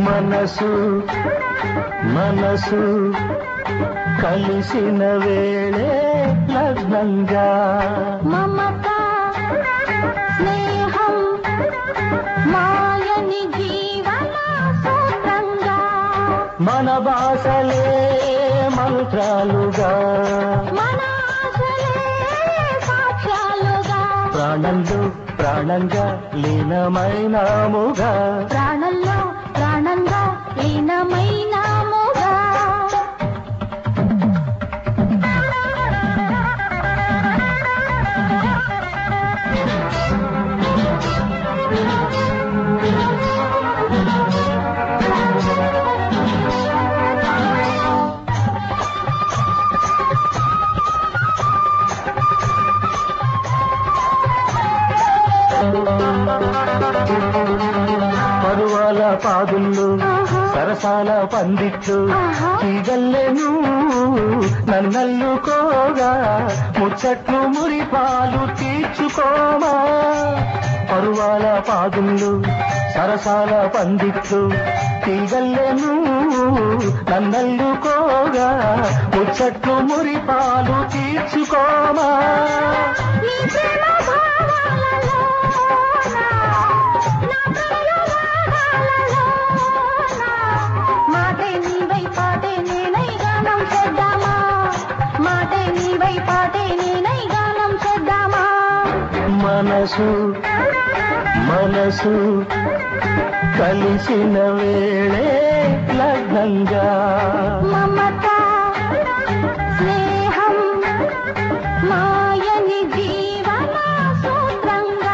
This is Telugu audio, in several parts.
మనసు మనసు కలిసిన వేళే లగ్నంగా మమత స్నేహం మాయని జీవన సూత్రంగా మన భాషలే మంత్రాలుగా మన ఆశలే సాక్ష్యాలుగా ప్రాణంలో ప్రాణంగా లీనమైనాముగా ప్రాణంలో ప్రాణంగా లీనమైనాముగా పరువాల పాదుళ్ళు సరసాల పందిట్లు ఆహా. తీగల్లెను నన్నల్లుకోగా ముచ్చట్లు మురిపాలు తీర్చుకోమా పరువాల పాదుళ్ళు సరసాల పందిట్లు తీగల్లెను నన్నల్లుకోగా ముచ్చట్లు మురిపాలు తీర్చుకోమా నీ ప్రేమ భావాలలోన, నా ప్రయోగాలలోన, మాటే నీవై పాటే నేనై గానం చేద్దామా మాటే నీవై పాటే నేనై గానం చేద్దామా మనసు మనసు కలిసిన వేళే లగ్నంగా మమత స్నేహం మాయని జీవన సూత్రంగా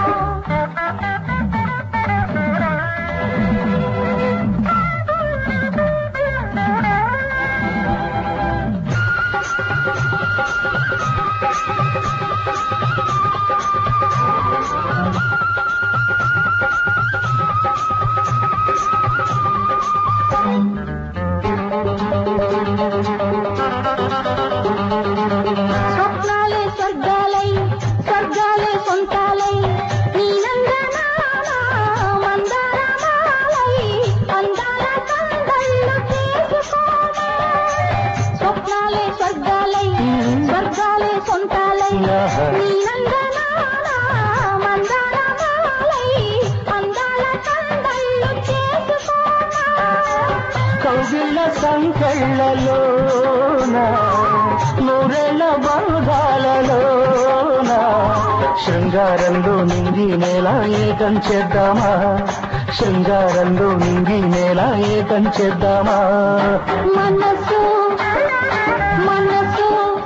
స్వప్నాలే స్వర్గాలై స్వర్గాలే సొంతాలై నీలందనాల మందారమాలై అందాల కందళ్ళు చేసుకోనా స్వప్నాలే స్వర్గాలై స్వర్గాలే సొంతాలై నీలందనాల మందారమాలై అందాల కందళ్ళు చేసుకోనా కౌగిళ్ళ సంకెళ్ళలోన నూరెళ్ళ బంధాలలోన శృంగారంలో నింగి నేల ఏకం చేద్దామా శృంగారంలో నింగి నేల ఏకం చేద్దామా మనసు మనసు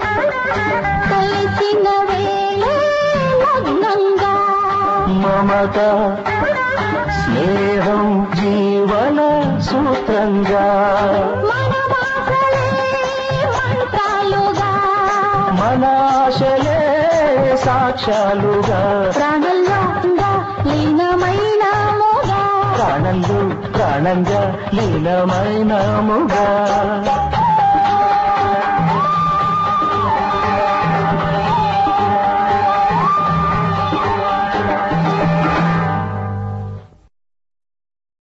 కలిసిన వేళే లగ్నంగా మమత స్నేహం జీవన సూత్రంగా మన మాటలే మంత్రాలుగా మన ఆశలే సాక్ష్యాలుగా ప్రాణంలో లీనమైనాముగా ప్రాణంలో ప్రాణంగా లీనమైనముగా